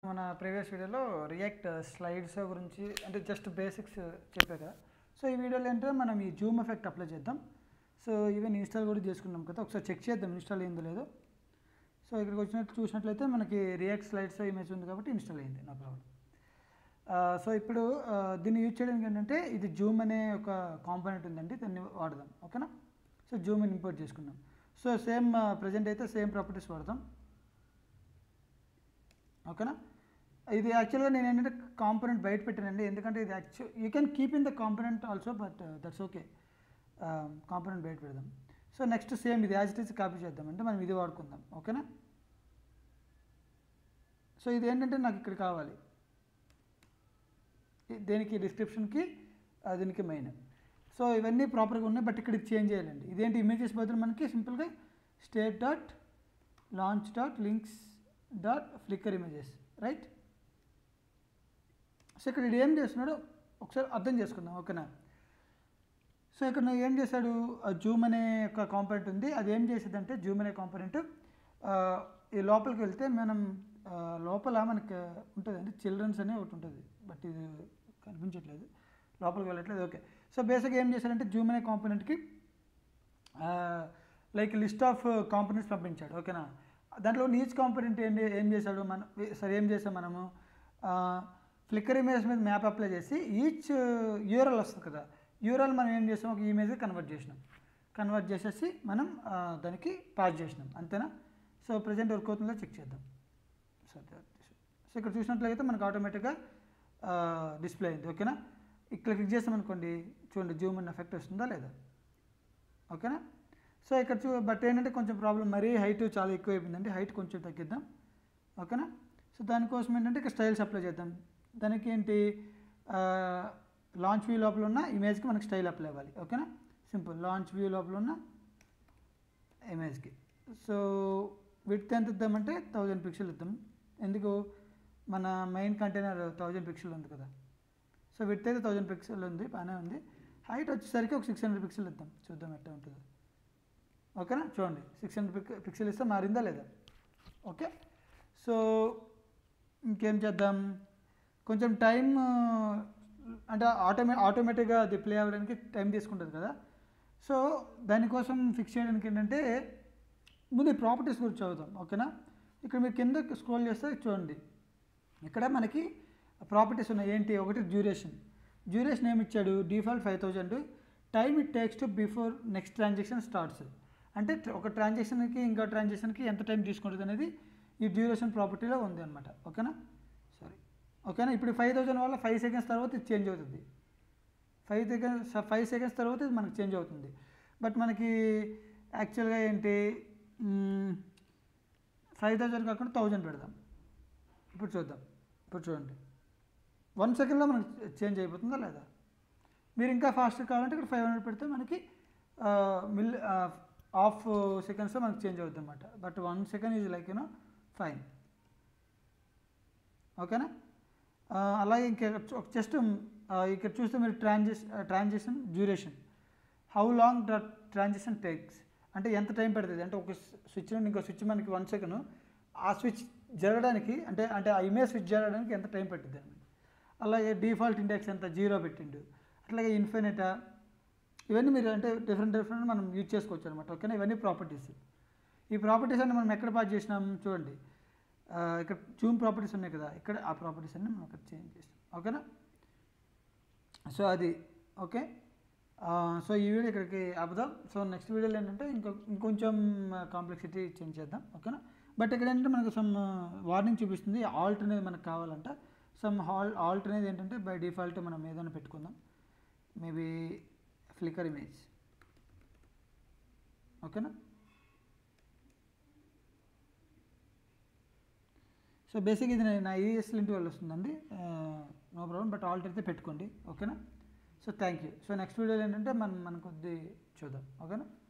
మన ప్రీవియస్ వీడియోలో react slides గురించి అంటే జస్ట్ బేసిక్స్ చెప్పా కదా సో ఈ వీడియోలో ఏంటంటే మనం ఈ జూమ్ ఎఫెక్ట్ అప్లై చేద్దాం సో ఈవెన్ ఇన్స్టాల్ కూడా చేసుకున్నాం కదా ఒకసారి చెక్ చేద్దాం ఇన్స్టాల్ అయిందో లేదో సో ఇక్కడికి వచ్చినట్టు చూసినట్లయితే మనకి రియాక్ట్ స్లైడ్స్ ఇమేజ్ ఉంది కాబట్టి ఇన్స్టాల్ అయింది నో ప్రాబ్లం సో ఇప్పుడు ఆ, దీన్ని యూజ్ చేయడానికి ఏంటంటే ఇది జూమ్ అనే ఒక కాంపోనెంట్ ఉందండి దాన్ని వాడదాం ఓకేనా సో జూమ్ ఇంపోర్ట్ చేసుకుందాం సో సేమ్ ప్రజెంట్ అయితే సేమ్ ప్రాపర్టీస్ వాడదాం ఓకేనా ఇది యాక్చువల్గా నేను ఏంటంటే కాంపోనెంట్ బయట పెట్టానండి ఎందుకంటే ఇది actual you can keep in the component also but that's okay component బయట పెడదాం సో నెక్స్ట్ సేమ్ ఇది యాజ్ ఇట్ ఈస్ కాపీ చేద్దాం అంటే మనం ఇది వాడుకుందాం ఓకేనా సో ఇది ఏంటంటే నాకు ఇక్కడ కావాలి ఈ- దేనికి డిస్క్రిప్షన్కి ఆ, దీనికి మెయిన్ సో ఇవన్నీ ప్రాపర్గా ఉన్నాయి బట్ ఇక్కడ ఇది చేంజ్ చేయాలండి ఇదేంటి ఇమేజెస్ బదులు మనకి సింపుల్గా state dot launch dot links dot Flickr images right so ఇక్కడ ఇది ఏం చేస్తున్నాడో ఒకసారి అర్థం చేసుకుందాం ఓకేనా సో ఇక్కడ నువ్వు ఏం చేశాడు జూమ్ అనే ఒక కాంపోనెంట్ ఉంది అది ఏం చేసేదంటే జూమ్ అనే కాంపోనెంట్ ఈ లోపలికి వెళ్తే మనం ఆ, లోపల మనకి ఉంటుందండి చిల్డ్రన్స్ అనే ఒకటి ఉంటుంది బట్ ఇది కనిపించట్లేదు లోపలికి వెళ్ళట్లేదు ఓకే సో బేసిక్గా ఏం చేశాడంటే జూమ్ అనే కాంపోనెంట్కి లైక్ లిస్ట్ ఆఫ్ కాంపోనెంట్స్ పంపించాడు ఓకేనా దాంట్లో ఈచ్ కాంపోనెంట్ ఏం ఏం చేశాడు మనం సరే ఏం చేసాం మనము ఫ్లిక్కర్ ఇమేజ్ మీద మ్యాప్ అప్లై చేసి ఈచ్ యూరల్ వస్తుంది కదా యూరల్ మనం ఏం చేసాం ఒక ఇమేజ్ కన్వర్ట్ చేసినాం కన్వర్ట్ చేసేసి మనం ఆ, దానికి పాస్ చేసినాం అంతేనా సో ప్రజెంట్ వర్క్ అవుతుందో చెక్ చేద్దాం సో సో ఇక్కడ చూసినట్లయితే మనకు ఆటోమేటిక్గా డిస్ప్లే అయింది ఓకేనా ఇక్కడ క్లిక్ చేసాం అనుకోండి చూడండి జూమ్ అన్న ఎఫెక్ట్ వస్తుందా లేదా ఓకేనా సో ఇక్కడ చూ బట్ ఏంటంటే కొంచెం ప్రాబ్లం మరీ హైట్ చాలా ఎక్కువ అయిపోయిందండి హైట్ కొంచెం తగ్గిద్దాం ఓకేనా సో దానికోసం ఏంటంటే ఇక్కడ స్టైల్స్ అప్లై చేద్దాం దానికి ఏంటి లాంచ్ వ్యూ లోపల ఉన్న ఇమేజ్కి మనకి స్టైల్ అప్లై అవ్వాలి ఓకేనా సింపుల్ లాంచ్ వ్యూ లోపల ఉన్న ఇమేజ్కి సో విత్ ఎంత ఇద్దామంటే థౌజండ్ పిక్సెల్ ఇద్దాం ఎందుకు మన మెయిన్ కంటైనర్ థౌజండ్ పిక్సెల్ ఉంది కదా సో విత్ అయితే థౌజండ్ పిక్సెల్ ఉంది బాగానే ఉంది హైట్ వచ్చేసరికి ఒక సిక్స్ హండ్రెడ్ పిక్సెల్ ఇద్దాం చూద్దాం ఎట్లా ఉంటుందో ఓకేనా చూడండి సిక్స్ హండ్రెడ్ పిక్ పిక్సెల్ ఇస్తే మారిందా లేదా ఓకే సో ఇంకేం చేద్దాం కొంచెం టైం అంటే ఆటోమే ఆటోమేటిక్గా అది ప్లే అవ్వడానికి టైం తీసుకుంటుంది కదా సో దానికోసం ఫిక్స్ చేయడానికి ఏంటంటే ముందు ఈ ప్రాపర్టీస్ గురించి చదువుతాం ఓకేనా ఇక్కడ మీరు కింద స్క్రోల్ చేస్తే చూడండి ఇక్కడ మనకి ప్రాపర్టీస్ ఉన్నాయి ఏంటి ఒకటి డ్యూరేషన్ డ్యూరేషన్ ఏమి ఇచ్చాడు default five thousand time it takes to before next transaction starts అంటే tr- ఒక ట్రాన్సాక్షన్కి ఇంకో ట్రాన్సాక్షన్కి ఎంత టైం తీసుకుంటుంది అనేది ఈ డ్యూరేషన్ ప్రాపర్టీలో ఉంది అనమాట ఓకేనా సారీ ఓకేనా ఇప్పుడు ఫైవ్ థౌజండ్ వల్ల ఫైవ్ సెకండ్స్ తర్వాత ఇది చేంజ్ అవుతుంది ఫైవ్ సెకండ్స్ ఫైవ్ సెకండ్స్ తర్వాత ఇది మనకి చేంజ్ అవుతుంది బట్ మనకి యాక్చువల్గా ఏంటి ఫైవ్ థౌజండ్ కాకుండా థౌజండ్ పెడదాం ఇప్పుడు చూద్దాం ఇప్పుడు చూడండి వన్ సెకండ్లో మనకి చేంజ్ అయిపోతుందా లేదా మీరు ఇంకా ఫాస్ట్గా కావాలంటే ఇక్కడ ఫైవ్ హండ్రెడ్ పెడితే మనకి మిల్ హాఫ్ సెకండ్స్లో మనకి చేంజ్ అవుతుంది అనమాట but one second is like you know fine ఓకేనా ఆ, అలాగే ఇంకా జస్ట్ ఇక్కడ చూస్తే మీరు ట్రాన్జెస్ transaction duration how long the transaction takes అంటే ఎంత టైం పడుతుంది అంటే ఒక స్విచ్ నుండి ఇంకో స్విచ్ మనకి వన్ సెకండ్ ఆ స్విచ్ జరగడానికి అంటే అంటే ఆ ఇమేజ్ స్విచ్ జరగడానికి ఎంత టైం పట్టింది అని అలాగే డిఫాల్ట్ ఇండెక్స్ ఎంత జీరో పెట్టిండు అట్లాగే ఇన్ఫినిటా ఇవన్నీ మీరు అంటే డిఫరెంట్ డిఫరెంట్ మనం యూజ్ చేసుకోవచ్చు అనమాట ఓకేనా ఇవన్నీ ప్రాపర్టీస్ ఈ ప్రాపర్టీస్ అన్ని మనం ఎక్కడ పాస్ చేసినాం చూడండి ఆ, ఇక్కడ జూమ్ ప్రాపర్టీస్ ఉన్నాయి కదా ఇక్కడ ఆ ప్రాపర్టీస్ అన్ని మనం ఇక్కడ చేంజ్ చేసినాం ఓకేనా సో అది ఓకే ఆ, సో ఈ వీడియో ఇక్కడికి ఆపుదాం సో నెక్స్ట్ వీడియోలో ఏంటంటే ఇంకో ఇంకొంచెం కాంప్లెక్సిటీ చేంజ్ చేద్దాం ఓకేనా బట్ ఇక్కడ ఏంటంటే మనకు సమ్ వార్నింగ్ చూపిస్తుంది ఆల్ట్ అనేది మనకు కావాలంట సమ్ హాల్ ఆల్ట్ అనేది ఏంటంటే బై డిఫాల్ట్ మనం ఏదైనా పెట్టుకుందాం మేబీ ఫ్లికర్ ఇమేజ్ ఓకేనా సో బేసిక్ ఇది నా ఈఎస్ లింక్ వల్ల వస్తుందండి నో ప్రాబ్లం బట్ ఆల్ట్ అయితే పెట్టుకోండి ఓకేనా so thank you so next వీడియోలో ఏంటంటే మనం మన కొద్ది చూద్దాం ఓకేనా